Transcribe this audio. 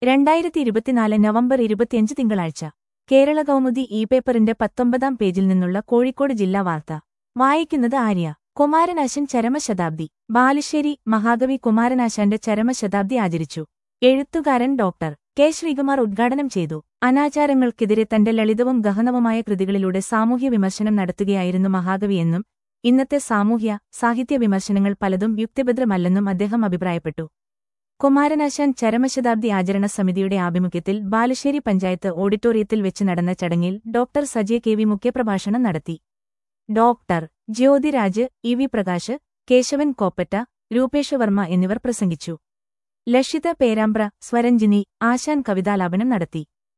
രണ്ടായിരത്തി ഇരുപത്തിനാല് നവംബർ ഇരുപത്തിയഞ്ച് തിങ്കളാഴ്ച കേരള കൗമുദി ഇ പേപ്പറിന്റെ പത്തൊമ്പതാം പേജിൽ നിന്നുള്ള കോഴിക്കോട് ജില്ലാ വാർത്ത വായിക്കുന്നത് ആര്യ കുമാരനാശൻ ചരമശതാബ്ദി ബാലുശ്ശേരി മഹാകവി കുമാരനാശാന്റെ ചരമശതാബ്ദി ആചരിച്ചു എഴുത്തുകാരൻ ഡോക്ടർ കെ ശ്രീകുമാർ ഉദ്ഘാടനം ചെയ്തു അനാചാരങ്ങൾക്കെതിരെ തന്റെ ലളിതവും ഗഹനവുമായ കൃതികളിലൂടെ സാമൂഹ്യ വിമർശനം നടത്തുകയായിരുന്നു മഹാകവിയെന്നും ഇന്നത്തെ സാമൂഹ്യ സാഹിത്യ വിമർശനങ്ങൾ പലതും യുക്തിഭദ്രമല്ലെന്നും അദ്ദേഹം അഭിപ്രായപ്പെട്ടു കുമാരനാശാൻ ചരമശതാബ്ദി ആചരണ സമിതിയുടെ ആഭിമുഖ്യത്തിൽ ബാലുശ്ശേരി പഞ്ചായത്ത് ഓഡിറ്റോറിയത്തിൽ വെച്ച് നടന്ന ചടങ്ങിൽ ഡോക്ടർ സജയ കെ വി മുഖ്യപ്രഭാഷണം നടത്തി doctor Jyothiraj E V Prakash Keshavan കോപ്പറ്റ രൂപേഷ് വർമ്മ എന്നിവർ പ്രസംഗിച്ചു ലക്ഷിത പേരാമ്പ്ര സ്വരഞ്ജിനി ആശാൻ കവിതാലാപനം നടത്തി